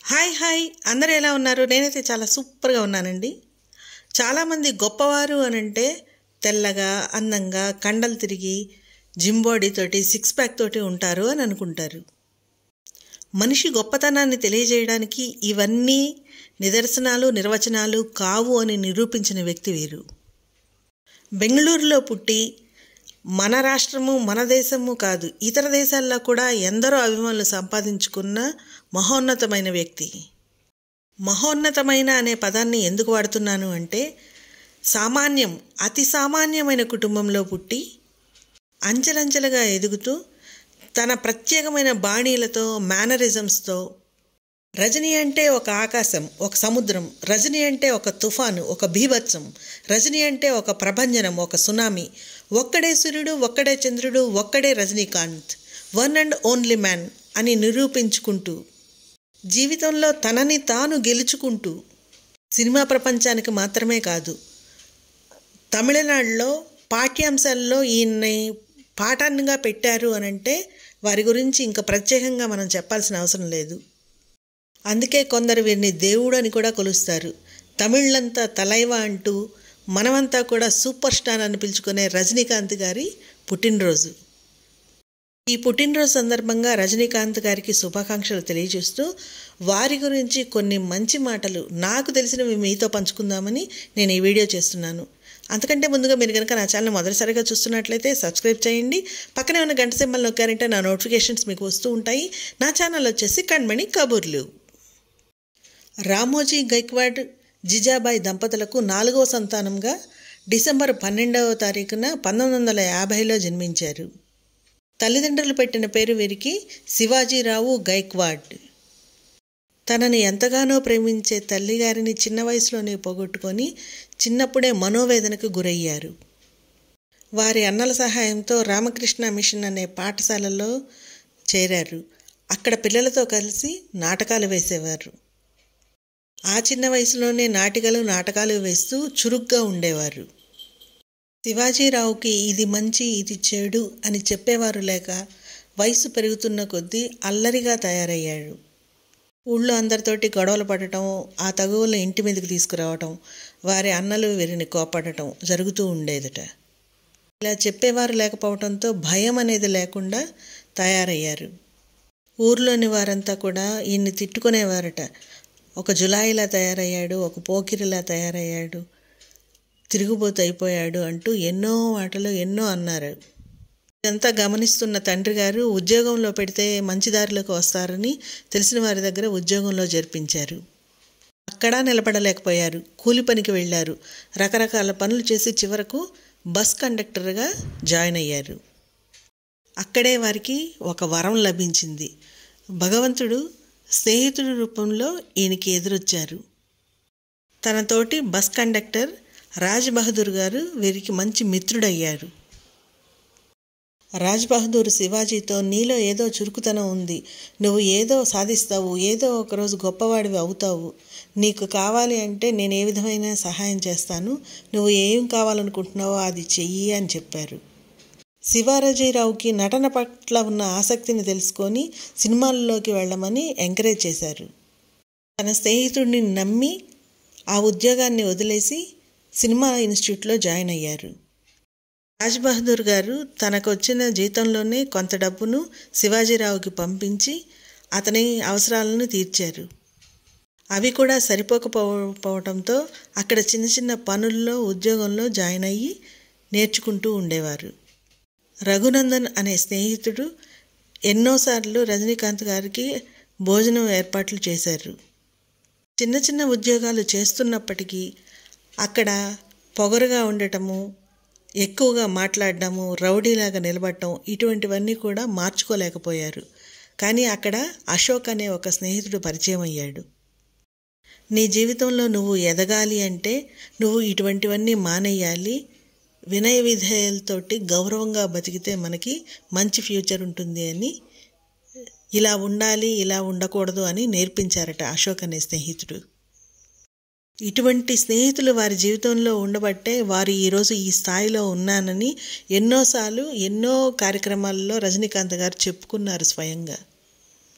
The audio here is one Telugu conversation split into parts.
హాయ్ హాయ్ అందరూ ఎలా ఉన్నారు నేనైతే చాలా సూపర్గా ఉన్నానండి చాలామంది గొప్పవారు అని అంటే తెల్లగా అందంగా కండలు తిరిగి జిమ్ బాడీ తోటి సిక్స్ ప్యాక్ తోటి ఉంటారు అని అనుకుంటారు మనిషి గొప్పతనాన్ని తెలియజేయడానికి ఇవన్నీ నిదర్శనాలు నిర్వచనాలు కావు అని నిరూపించిన వ్యక్తి వీరు బెంగళూరులో పుట్టి మన రాష్ట్రము మన దేశము కాదు ఇతర దేశాల్లో కూడా ఎందరో అభిమానులు సంపాదించుకున్న మహోన్నతమైన వ్యక్తి మహోన్నతమైన అనే పదాన్ని ఎందుకు వాడుతున్నాను అంటే సామాన్యం అతి సామాన్యమైన కుటుంబంలో పుట్టి అంచెలంచెలుగా ఎదుగుతూ తన ప్రత్యేకమైన బాణీలతో మేనరిజమ్స్తో రజనీ అంటే ఒక ఆకాశం ఒక సముద్రం రజనీ అంటే ఒక తుఫాను ఒక బీభత్సం రజనీ అంటే ఒక ప్రభంజనం ఒక సునామీ ఒక్కడే సూర్యుడు ఒక్కడే చంద్రుడు ఒక్కడే Rajinikanth one and only man అని నిరూపించుకుంటూ జీవితంలో తనని తాను గెలుచుకుంటూ సినిమా ప్రపంచానికి మాత్రమే కాదు తమిళనాడులో పాఠ్యాంశాల్లో ఈయన్ని పాఠాన్నిగా పెట్టారు అని అంటే వారి గురించి ఇంకా ప్రత్యేకంగా మనం చెప్పాల్సిన అవసరం లేదు అందుకే కొందరు వీరిని దేవుడు అని కూడా కొలుస్తారు తమిళ్లంతా తలైవా అంటూ మనమంతా కూడా సూపర్ స్టార్ అని పిలుచుకునే రజనీకాంత్ గారి పుట్టినరోజు ఈ పుట్టినరోజు సందర్భంగా రజనీకాంత్ గారికి శుభాకాంక్షలు తెలియజేస్తూ వారి గురించి కొన్ని మంచి మాటలు నాకు తెలిసినవి మీతో పంచుకుందామని నేను ఈ వీడియో చేస్తున్నాను అంతకంటే ముందుగా మీరు కనుక నా ఛానల్ మొదటిసారిగా చూస్తున్నట్లయితే సబ్స్క్రైబ్ చేయండి పక్కనే ఉన్న గంట సింబల్ నొక్కారంటే నా నోటిఫికేషన్స్ మీకు వస్తూ ఉంటాయి నా ఛానల్ వచ్చేసి కణ్మణి కబుర్లు రామోజీ గైక్వాడ్ జిజాబాయి దంపతులకు నాలుగవ సంతానంగా డిసెంబర్ పన్నెండవ తారీఖున పంతొమ్మిది వందల యాభైలో జన్మించారు తల్లిదండ్రులు పెట్టిన పేరు వీరికి శివాజీరావు గైక్వాడ్ తనని ఎంతగానో ప్రేమించే తల్లిగారిని చిన్న వయసులోనే పోగొట్టుకొని చిన్నప్పుడే మనోవేదనకు గురయ్యారు వారి అన్నల సహాయంతో రామకృష్ణ మిషన్ అనే పాఠశాలలో చేరారు అక్కడ పిల్లలతో కలిసి నాటకాలు వేసేవారు ఆ చిన్న వయసులోనే నాటికలు నాటకాలు వేస్తూ చురుగ్గా ఉండేవారు శివాజీరావుకి ఇది మంచి ఇది చెడు అని చెప్పేవారు లేక వయసు పెరుగుతున్న కొద్దీ అల్లరిగా తయారయ్యాడు ఊళ్ళో అందరితోటి గొడవలు పడటం ఆ తగువులు ఇంటి మీదకి తీసుకురావటం వారి అన్నలు వీరిని కోపడటం జరుగుతూ ఉండేదట ఇలా చెప్పేవారు లేకపోవడంతో భయం అనేది లేకుండా తయారయ్యారు ఊర్లోని వారంతా కూడా ఈయన్ని తిట్టుకునేవారట ఒక జులాయిలా తయారయ్యాడు ఒక పోకిరిలా తయారయ్యాడు తిరుగుబోతు అయిపోయాడు అంటూ ఎన్నో మాటలు ఎన్నో అన్నారు ఇదంతా గమనిస్తున్న తండ్రి గారు ఉద్యోగంలో పెడితే మంచి దారిలోకి వస్తారని తెలిసిన వారి దగ్గర ఉద్యోగంలో జరిపించారు అక్కడ నిలబడలేకపోయారు కూలి పనికి వెళ్ళారు రకరకాల పనులు చేసి చివరకు బస్ కండక్టర్గా జాయిన్ అయ్యారు అక్కడే వారికి ఒక వరం లభించింది భగవంతుడు స్నేహితుడి రూపంలో ఈయనకి ఎదురొచ్చారు తనతోటి బస్ కండక్టర్ రాజ్ బహదూర్ గారు వీరికి మంచి మిత్రుడయ్యారు రాజ్ బహదూర్ శివాజీతో నీలో ఏదో చురుకుతనం ఉంది నువ్వు ఏదో సాధిస్తావు ఏదో ఒకరోజు గొప్పవాడివి అవుతావు నీకు కావాలి అంటే నేను ఏ విధమైన సహాయం చేస్తాను నువ్వు ఏం కావాలనుకుంటున్నావో అది చెయ్యి అని చెప్పారు శివారాజీరావుకి నటన పట్ల ఉన్న ఆసక్తిని తెలుసుకొని సినిమాల్లోకి వెళ్ళమని ఎంకరేజ్ చేశారు తన స్నేహితుడిని నమ్మి ఆ ఉద్యోగాన్ని వదిలేసి సినిమా ఇన్స్టిట్యూట్లో జాయిన్ అయ్యారు రాజ్ బహదూర్ గారు తనకు వచ్చిన జీతంలోనే కొంత డబ్బును శివాజీరావుకి పంపించి అతని అవసరాలను తీర్చారు అవి కూడా సరిపోకపోవడంతో అక్కడ చిన్న చిన్న పనుల్లో ఉద్యోగంలో జాయిన్ అయ్యి నేర్చుకుంటూ ఉండేవారు రఘునందన్ అనే స్నేహితుడు ఎన్నోసార్లు రజనీకాంత్ గారికి భోజనం ఏర్పాట్లు చేశారు చిన్న చిన్న ఉద్యోగాలు చేస్తున్నప్పటికీ అక్కడ పొగరుగా ఉండటము ఎక్కువగా మాట్లాడటము రౌడీలాగా నిలబడటం ఇటువంటివన్నీ కూడా మార్చుకోలేకపోయారు కానీ అక్కడ అశోక్ అనే ఒక స్నేహితుడు పరిచయం అయ్యాడు నీ జీవితంలో నువ్వు ఎదగాలి అంటే నువ్వు ఇటువంటివన్నీ మానేయాలి వినయ విధేయాలతోటి గౌరవంగా బతికితే మనకి మంచి ఫ్యూచర్ ఉంటుంది అని ఇలా ఉండాలి ఇలా ఉండకూడదు అని నేర్పించారట అశోక్ అనే స్నేహితుడు ఇటువంటి స్నేహితులు వారి జీవితంలో ఉండబట్టే వారు ఈరోజు ఈ స్థాయిలో ఉన్నానని ఎన్నోసార్లు ఎన్నో కార్యక్రమాల్లో రజనీకాంత్ గారు చెప్పుకున్నారు స్వయంగా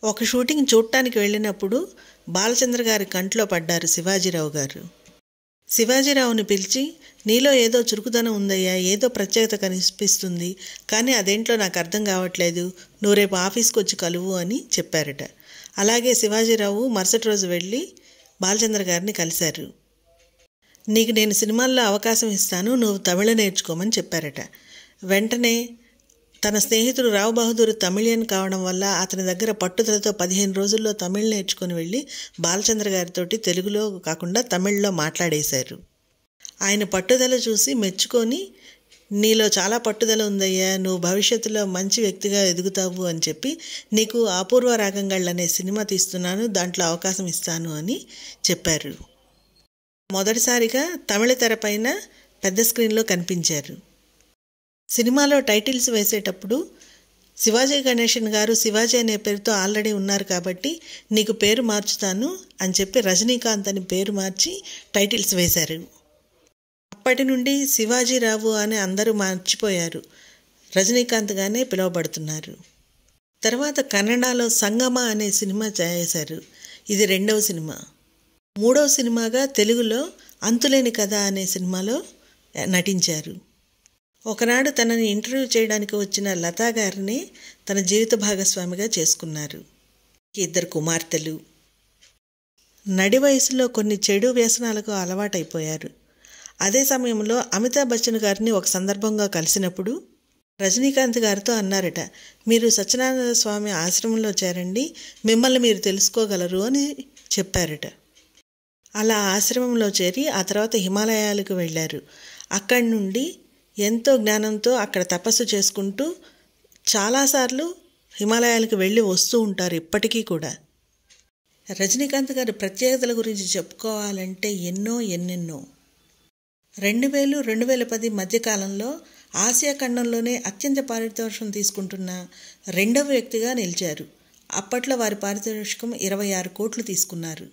ఒక షూటింగ్ చూడటానికి వెళ్ళినప్పుడు బాలచంద్ర గారి కంట్లో పడ్డారు శివాజీరావు గారు శివాజీరావుని పిలిచి నీలో ఏదో చురుకుదనం ఉందయ్యా ఏదో ప్రత్యేకత కనిపిస్తుంది కానీ అదేంట్లో నాకు అర్థం కావట్లేదు నువ్వు రేపు ఆఫీస్కి వచ్చి కలువు అని చెప్పారట అలాగే శివాజీరావు మరుసటి రోజు వెళ్ళి బాలచంద్ర గారిని కలిశారు నీకు నేను సినిమాల్లో అవకాశం ఇస్తాను నువ్వు తమిళ నేర్చుకోమని చెప్పారట వెంటనే తన స్నేహితుడు రావు బహదూర్ తమిళియన్ కావడం వల్ల అతని దగ్గర పట్టుదలతో పదిహేను రోజుల్లో తమిళ్ నేర్చుకుని వెళ్ళి బాలచంద్ర గారితోటి తెలుగులో కాకుండా తమిళ్లో మాట్లాడేశారు ఆయన పట్టుదల చూసి మెచ్చుకొని నీలో చాలా పట్టుదల ఉందయ్యా నువ్వు భవిష్యత్తులో మంచి వ్యక్తిగా ఎదుగుతావు అని చెప్పి నీకు అపూర్వ రాగంగళ్ళు అనే సినిమా తీస్తున్నాను దాంట్లో అవకాశం ఇస్తాను అని చెప్పారు మొదటిసారిగా తమిళ తెరపైన పెద్ద స్క్రీన్లో కనిపించారు సినిమాలో టైటిల్స్ వేసేటప్పుడు శివాజీ గణేషన్ గారు శివాజీ అనే పేరుతో ఆల్రెడీ ఉన్నారు కాబట్టి నీకు పేరు మార్చుతాను అని చెప్పి రజనీకాంత్ అని పేరు మార్చి టైటిల్స్ వేశారు అప్పటి నుండి శివాజీరావు అని అందరూ మార్చిపోయారు రజనీకాంత్గానే పిలువబడుతున్నారు తర్వాత కన్నడలో సంగమ అనే సినిమా చేశారు ఇది రెండవ సినిమా మూడవ సినిమాగా తెలుగులో అంతులేని కథ అనే సినిమాలో నటించారు ఒకనాడు తనని ఇంటర్వ్యూ చేయడానికి వచ్చిన లతా గారిని తన జీవిత భాగస్వామిగా చేసుకున్నారు ఇద్దరు కుమార్తెలు నడి వయసులో కొన్ని చెడు వ్యసనాలకు అలవాటైపోయారు అదే సమయంలో అమితాబ్ బచ్చన్ గారిని ఒక సందర్భంగా కలిసినప్పుడు రజనీకాంత్ గారితో అన్నారట మీరు సత్యనారాయణ స్వామి ఆశ్రమంలో చేరండి మిమ్మల్ని మీరు తెలుసుకోగలరు అని చెప్పారట అలా ఆశ్రమంలో చేరి ఆ తర్వాత హిమాలయాలకు వెళ్ళారు అక్కడి నుండి ఎంతో జ్ఞానంతో అక్కడ తపస్సు చేసుకుంటూ చాలాసార్లు హిమాలయాలకు వెళ్ళి వస్తూ ఉంటారు ఇప్పటికీ కూడా రజనీకాంత్ గారి ప్రత్యేకతల గురించి చెప్పుకోవాలంటే ఎన్నో ఎన్నెన్నో రెండు వేలు రెండు వేల పది మధ్యకాలంలో ఆసియా ఖండంలోనే అత్యంత పారితోషికం తీసుకుంటున్న రెండవ వ్యక్తిగా నిలిచారు అప్పట్లో వారి పారితోషికం ఇరవై ఆరు కోట్లు తీసుకున్నారు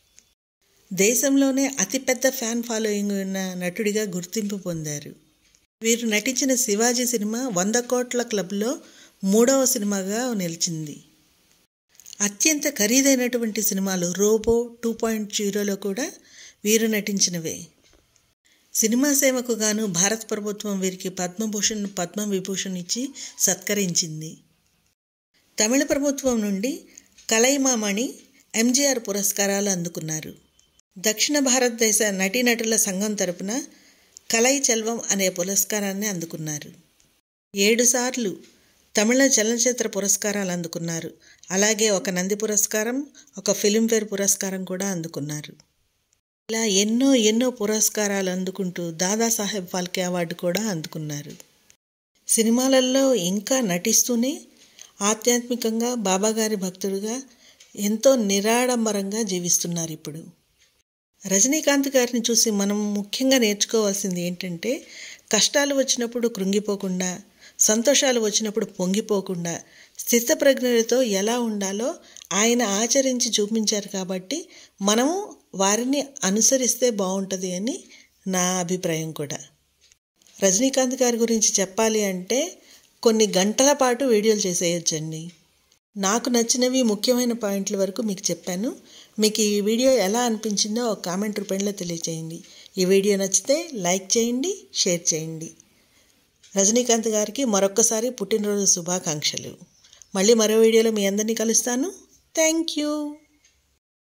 దేశంలోనే అతిపెద్ద ఫ్యాన్ ఫాలోయింగ్ ఉన్న నటుడిగా గుర్తింపు పొందారు వీరు నటించిన శివాజీ సినిమా వంద కోట్ల క్లబ్లో మూడవ సినిమాగా నిలిచింది అత్యంత ఖరీదైనటువంటి సినిమాలు రోబో టూ పాయింట్ జీరోలో కూడా వీరు నటించినవే సినిమా సేవకు గాను భారత ప్రభుత్వం వీరికి పద్మభూషణ్ పద్మవిభూషణ్ ఇచ్చి సత్కరించింది తమిళ ప్రభుత్వం నుండి కలైమామణి ఎంజీఆర్ పురస్కారాలు అందుకున్నారు దక్షిణ భారతదేశ నటీనటుల సంఘం తరపున కలై చెల్వం అనే పురస్కారాన్ని అందుకున్నారు ఏడుసార్లు తమిళ చలనచిత్ర పురస్కారాలు అందుకున్నారు అలాగే ఒక నంది పురస్కారం ఒక ఫిలింఫేర్ పురస్కారం కూడా అందుకున్నారు ఇలా ఎన్నో ఎన్నో పురస్కారాలు అందుకుంటూ దాదాసాహెబ్ ఫాల్కే అవార్డు కూడా అందుకున్నారు సినిమాలలో ఇంకా నటిస్తూనే ఆధ్యాత్మికంగా బాబాగారి భక్తుడుగా ఎంతో నిరాడంబరంగా జీవిస్తున్నారు ఇప్పుడు రజనీకాంత్ గారిని చూసి మనం ముఖ్యంగా నేర్చుకోవాల్సింది ఏంటంటే కష్టాలు వచ్చినప్పుడు కృంగిపోకుండా సంతోషాలు వచ్చినప్పుడు పొంగిపోకుండా స్థితప్రజ్ఞలతో ఎలా ఉండాలో ఆయన ఆచరించి చూపించారు కాబట్టి మనము వారిని అనుసరిస్తే బాగుంటుంది అని నా అభిప్రాయం కూడా రజనీకాంత్ గారి గురించి చెప్పాలి అంటే కొన్ని గంటల పాటు వీడియోలు చేసేయచ్చండి నాకు నచ్చినవి ముఖ్యమైన పాయింట్ల వరకు మీకు చెప్పాను మీకు ఈ వీడియో ఎలా అనిపించిందో ఒక కామెంట్ రూపంలో తెలియచేయండి ఈ వీడియో నచ్చితే లైక్ చేయండి షేర్ చేయండి రజనీకాంత్ గారికి మరొక్కసారి పుట్టినరోజు శుభాకాంక్షలు మళ్ళీ మరో వీడియోలో మీ అందరినీ కలుస్తాను థ్యాంక్ యూ